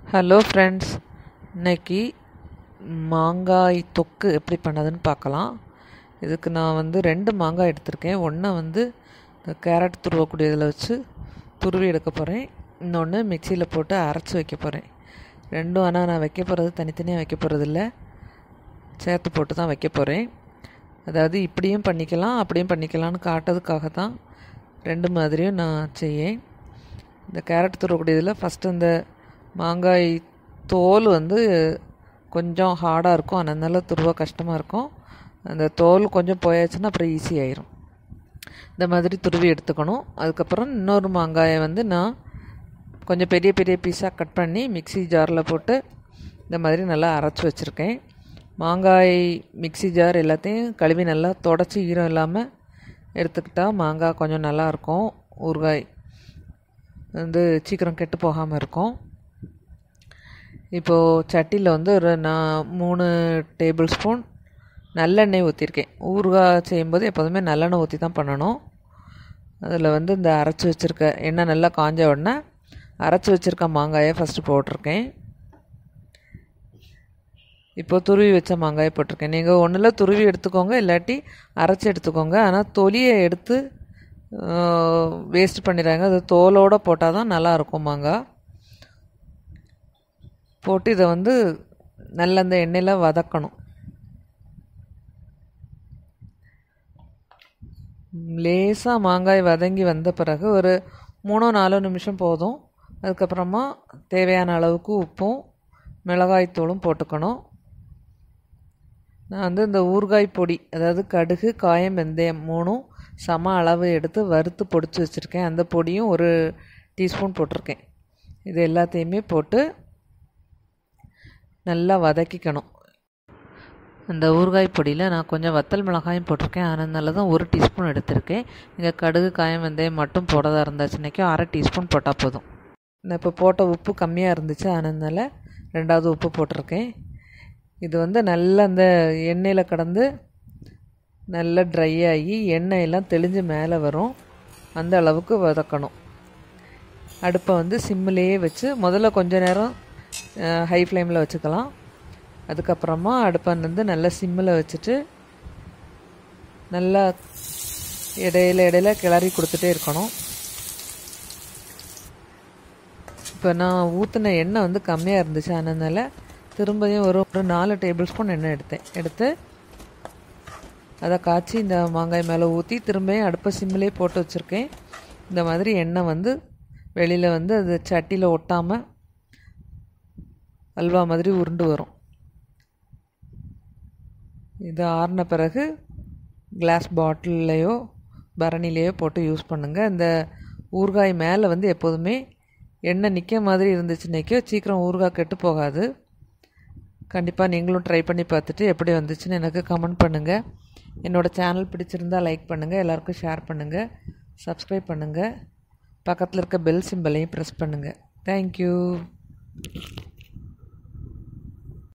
hello friends இன்னைக்கு மாங்காய் தொக்கு எப்படி பண்ணதுன்னு பார்க்கலாம் இதுக்கு நான் வந்து ரெண்டு மாங்காய் எடுத்திருக்கேன் ஒன்றை வந்து இந்த கேரட் துருவக்கூடியதில் வச்சு துருவி எடுக்க போகிறேன் இன்னொன்று மிக்சியில் போட்டு அரைச்சி வைக்க போகிறேன் ரெண்டும் ஆனால் நான் வைக்க போகிறது தனித்தனியாக வைக்க போகிறதில்ல சேர்த்து போட்டு தான் வைக்க போகிறேன் அதாவது இப்படியும் பண்ணிக்கலாம் அப்படியும் பண்ணிக்கலாம்னு காட்டுறதுக்காக தான் ரெண்டு மாதிரியும் நான் செய்யேன் இந்த கேரட் துருவக்கூடியதில் ஃபஸ்ட்டு இந்த மாங்காய் தோல் வந்து கொஞ்சம் ஹார்டாக இருக்கும் அதனால துருவ கஷ்டமாக இருக்கும் அந்த தோல் கொஞ்சம் போயாச்சுன்னா அப்புறம் ஈஸி ஆயிரும் இந்த மாதிரி துருவி எடுத்துக்கணும் அதுக்கப்புறம் இன்னொரு மாங்காயை வந்து நான் கொஞ்சம் பெரிய பெரிய பீஸாக கட் பண்ணி மிக்ஸி ஜாரில் போட்டு இந்த மாதிரி நல்லா அரைச்சி வச்சுருக்கேன் மாங்காய் மிக்ஸி ஜார் எல்லாத்தையும் கழுவி நல்லா தொடச்சி ஈரம் இல்லாமல் எடுத்துக்கிட்டால் மாங்காய் கொஞ்சம் நல்லாயிருக்கும் ஊறுகாய் வந்து சீக்கிரம் கெட்டு போகாமல் இருக்கும் இப்போது சட்டியில் வந்து ஒரு நான் மூணு டேபிள் ஸ்பூன் நல்லெண்ணெய் ஊற்றிருக்கேன் ஊறுகாய் செய்யும்போது எப்போதுமே நல்லெண்ணெய் ஊற்றி தான் பண்ணணும் அதில் வந்து இந்த அரைச்சி வச்சுருக்க எண்ணெய் நல்லா காஞ்ச உடனே அரைச்சி வச்சுருக்க மாங்காயை ஃபஸ்ட்டு போட்டிருக்கேன் இப்போ துருவி வச்ச மாங்காயை போட்டிருக்கேன் நீங்கள் ஒன்றில் துருவி எடுத்துக்கோங்க இல்லாட்டி அரைச்சி எடுத்துக்கோங்க ஆனால் தொலியை எடுத்து வேஸ்ட் பண்ணிடுறாங்க அது தோலோடு போட்டால் தான் நல்லாயிருக்கும் மாங்காய் போட்டு இதை வந்து நல்ல அந்த எண்ணெயில் வதக்கணும் லேசாக மாங்காய் வதங்கி வந்த பிறகு ஒரு மூணோ நாலோ நிமிஷம் போதும் அதுக்கப்புறமா தேவையான அளவுக்கு உப்பும் மிளகாய்த்தூளும் போட்டுக்கணும் நான் வந்து இந்த ஊறுகாய் பொடி அதாவது கடுகு காயம் வெந்தயம் மூணும் சம அளவு எடுத்து வறுத்து பொடிச்சு வச்சுருக்கேன் அந்த பொடியும் ஒரு டீஸ்பூன் போட்டிருக்கேன் இது எல்லாத்தையுமே போட்டு நல்லா வதக்கிக்கணும் அந்த ஊறுகாய் பொடியில் நான் கொஞ்சம் வத்தல் மிளகாயும் போட்டிருக்கேன் அதனால தான் ஒரு டீஸ்பூன் எடுத்திருக்கேன் இங்கே கடுகு காயம் வெந்தயம் மட்டும் போடதா இருந்தாச்சுனாக்கா அரை டீஸ்பூன் போட்டால் போதும் நான் இப்போ போட்ட உப்பு கம்மியாக இருந்துச்சு அதனால ரெண்டாவது உப்பு போட்டிருக்கேன் இது வந்து நல்லா அந்த எண்ணெயில் கடந்து நல்லா ட்ரை ஆகி எண்ணெயெல்லாம் தெளிஞ்சு மேலே வரும் அந்த அளவுக்கு வதக்கணும் அடுப்பை வந்து சிம்மிலேயே வச்சு முதல்ல கொஞ்ச நேரம் ஹை ஃப்ளேமில் வச்சுக்கலாம் அதுக்கப்புறமா அடுப்பை வந்து நல்லா சிம்மில் வச்சுட்டு நல்லா இடையில இடையில கிளறி கொடுத்துட்டே இருக்கணும் இப்போ நான் ஊற்றின எண்ணெய் வந்து கம்மியாக இருந்துச்சு அதனால திரும்பியும் ஒரு ஒரு நாலு டேபிள் ஸ்பூன் எண்ணெய் எடுத்தேன் எடுத்து அதை காய்ச்சி இந்த மாங்காய் மேலே ஊற்றி திரும்பியும் அடுப்பை சிம்மிலே போட்டு வச்சுருக்கேன் இந்த மாதிரி எண்ணெய் வந்து வெளியில் வந்து அது சட்டியில் ஒட்டாமல் அல்வா மாதிரி உருண்டு வரும் இது ஆறின பிறகு கிளாஸ் பாட்டில்லையோ பரணிலேயோ போட்டு யூஸ் பண்ணுங்கள் இந்த ஊறுகாய் மேலே வந்து எப்போதுமே எண்ணெய் நிற்க மாதிரி இருந்துச்சுனாக்கோ சீக்கிரம் ஊறுகாய் கெட்டு போகாது கண்டிப்பாக நீங்களும் ட்ரை பண்ணி பார்த்துட்டு எப்படி வந்துச்சுன்னு எனக்கு கமெண்ட் பண்ணுங்கள் என்னோடய சேனல் பிடிச்சிருந்தா லைக் பண்ணுங்கள் எல்லாருக்கும் ஷேர் பண்ணுங்கள் சப்ஸ்கிரைப் பண்ணுங்கள் பக்கத்தில் இருக்க பெல் சிம்பலையும் ப்ரெஸ் பண்ணுங்கள் தேங்க்யூ